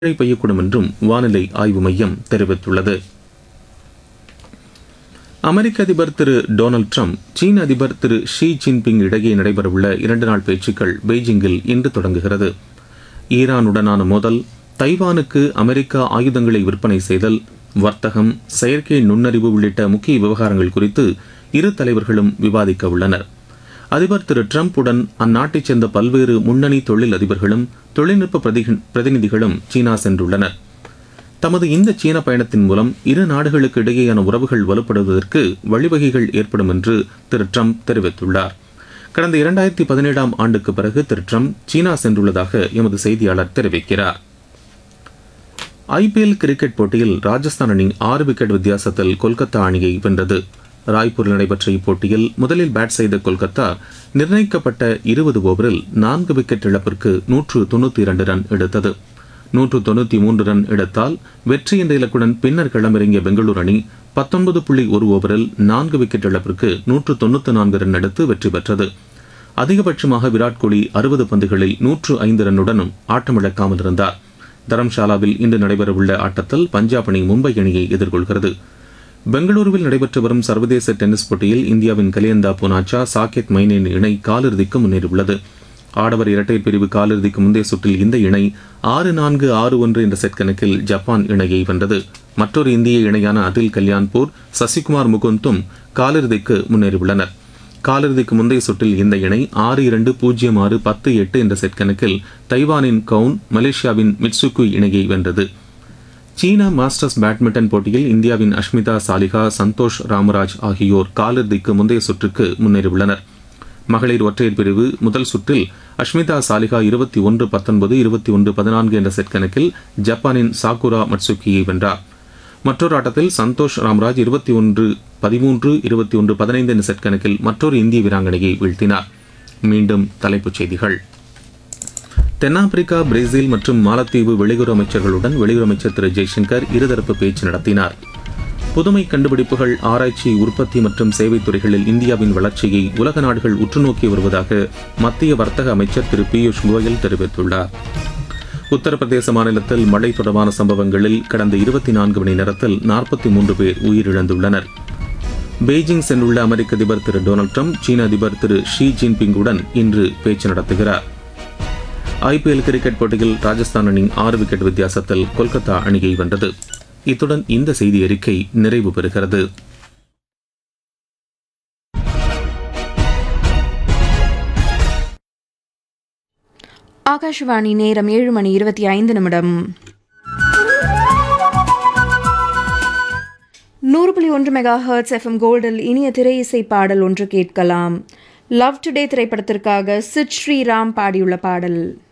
மழை பெய்யக்கூடும் என்றும் வானிலை ஆய்வு மையம் தெரிவித்துள்ளது அமெரிக்க அதிபர் திரு டொனால்டு ட்ரம்ப் சீன அதிபர் திரு ஷி ஜின்பிங் இடையே நடைபெறவுள்ள இரண்டு நாள் பேச்சுக்கள் பெய்ஜிங்கில் இன்று தொடங்குகிறது ஈரானுடனான மோதல் தைவானுக்கு அமெரிக்கா ஆயுதங்களை விற்பனை செய்தல் வர்த்தகம் செயற்கை நுண்ணறிவு உள்ளிட்ட முக்கிய விவகாரங்கள் குறித்து இரு தலைவர்களும் விவாதிக்க உள்ளனர் அதிபர் திரு டிரம்புடன் அந்நாட்டைச் சேர்ந்த பல்வேறு முன்னணி தொழில் அதிபர்களும் தொழில்நுட்ப பிரதி- பிரதிநிதிகளும் சீனா சென்றுள்ளனர் தமது இந்த சீன பயணத்தின் மூலம் இரு நாடுகளுக்கு இடையேயான உறவுகள் வலுப்படுவதற்கு வழிவகைகள் ஏற்படும் என்று திரு ட்ரம்ப் தெரிவித்துள்ளார் கடந்த இரண்டாயிரத்தி பதினேழாம் ஆண்டுக்கு பிறகு திரு ட்ரம்ப் சீனா சென்றுள்ளதாக எமது செய்தியாளர் தெரிவிக்கிறார் ஐபிஎல் கிரிக்கெட் போட்டியில் ராஜஸ்தான் அணி ஆறு விக்கெட் வித்தியாசத்தில் கொல்கத்தா அணியை வென்றது ராய்ப்பூரில் நடைபெற்ற இப்போட்டியில் முதலில் பேட் செய்த கொல்கத்தா நிர்ணயிக்கப்பட்ட இருபது ஓவரில் நான்கு விக்கெட் இழப்பிற்கு நூற்று தொண்ணூற்றி இரண்டு ரன் எடுத்தது நூற்று தொண்ணூற்றி மூன்று ரன் எடுத்தால் வெற்றி என்ற இலக்குடன் பின்னர் களமிறங்கிய பெங்களூரு அணி பத்தொன்பது புள்ளி ஒரு ஓவரில் நான்கு விக்கெட் இழப்பிற்கு நூற்று தொண்ணூற்றி நான்கு ரன் எடுத்து வெற்றி பெற்றது அதிகபட்சமாக விராட் கோலி அறுபது பந்துகளில் நூற்று ஐந்து ரன்னுடனும் ஆட்டமிழக்காமல் இருந்தார் தரம்ஷாலாவில் இன்று நடைபெறவுள்ள ஆட்டத்தில் பஞ்சாப் அணி மும்பை அணியை எதிர்கொள்கிறது பெங்களூருவில் நடைபெற்று வரும் சர்வதேச டென்னிஸ் போட்டியில் இந்தியாவின் கலியந்தா புனாச்சா சாகேத் மைனேன் இணை காலிறுதிக்கு முன்னேறியுள்ளது ஆடவர் இரட்டையர் பிரிவு காலிறுதிக்கு முந்தைய சுற்றில் இந்த இணை ஆறு நான்கு ஆறு ஒன்று என்ற செட் கணக்கில் ஜப்பான் இணையை வென்றது மற்றொரு இந்திய இணையான அதில் கல்யாண்பூர் சசிகுமார் முகுந்தும் காலிறுதிக்கு முன்னேறியுள்ளனர் காலிறுதிக்கு முந்தைய சுற்றில் இந்த இணை ஆறு இரண்டு பூஜ்ஜியம் ஆறு பத்து எட்டு என்ற செட் கணக்கில் தைவானின் கவுன் மலேசியாவின் மிட்சுக்கு இணையை வென்றது சீனா மாஸ்டர்ஸ் பேட்மிண்டன் போட்டியில் இந்தியாவின் அஷ்மிதா சாலிகா சந்தோஷ் ராமராஜ் ஆகியோர் காலிறுதிக்கு முந்தைய சுற்றுக்கு முன்னேறியுள்ளனர் மகளிர் ஒற்றையர் பிரிவு முதல் சுற்றில் அஷ்மிதா சாலிகா இருபத்தி ஒன்று பத்தொன்பது இருபத்தி ஒன்று பதினான்கு என்ற செட் கணக்கில் ஜப்பானின் சாகுரா மட்சுக்கியை வென்றார் மற்றொரு ஆட்டத்தில் சந்தோஷ் ராம்ராஜ் இருபத்தி ஒன்று பதிமூன்று இருபத்தி ஒன்று பதினைந்து என்ற செட் கணக்கில் மற்றொரு இந்திய வீராங்கனையை வீழ்த்தினார் மீண்டும் தலைப்புச் செய்திகள் தென்னாப்பிரிக்கா பிரேசில் மற்றும் மாலத்தீவு வெளியுறவு அமைச்சர்களுடன் வெளியுறவு அமைச்சர் திரு ஜெய்சங்கர் இருதரப்பு பேச்சு நடத்தினார் புதுமை கண்டுபிடிப்புகள் ஆராய்ச்சி உற்பத்தி மற்றும் சேவைத் துறைகளில் இந்தியாவின் வளர்ச்சியை உலக நாடுகள் உற்றுநோக்கி வருவதாக மத்திய வர்த்தக அமைச்சர் திரு பியூஷ் கோயல் தெரிவித்துள்ளார் உத்தரப்பிரதேச மாநிலத்தில் மழை தொடர்பான சம்பவங்களில் கடந்த இருபத்தி நான்கு மணி நேரத்தில் நாற்பத்தி மூன்று பேர் உயிரிழந்துள்ளனர் பெய்ஜிங் சென்றுள்ள அமெரிக்க அதிபர் திரு டொனால்டு ட்ரம்ப் சீன அதிபர் திரு ஷி ஜின்பிங்குடன் இன்று பேச்சு நடத்துகிறார் ஐபிஎல் கிரிக்கெட் போட்டியில் ராஜஸ்தான் அணி ஆறு விக்கெட் வித்தியாசத்தில் கொல்கத்தா அணியை வென்றது இத்துடன் இந்த செய்தி அறிக்கை நிறைவு பெறுகிறது ஆகாஷவாணி நேரம் ஏழு மணி இருபத்தி ஐந்து நிமிடம் நூறு புள்ளி ஒன்று மெகா ஹர்ட்ஸ் எஃப்எம் கோல்டில் இனிய திரை இசை பாடல் ஒன்று கேட்கலாம் லவ் டுடே திரைப்படத்திற்காக சிட் ஸ்ரீராம் பாடியுள்ள பாடல்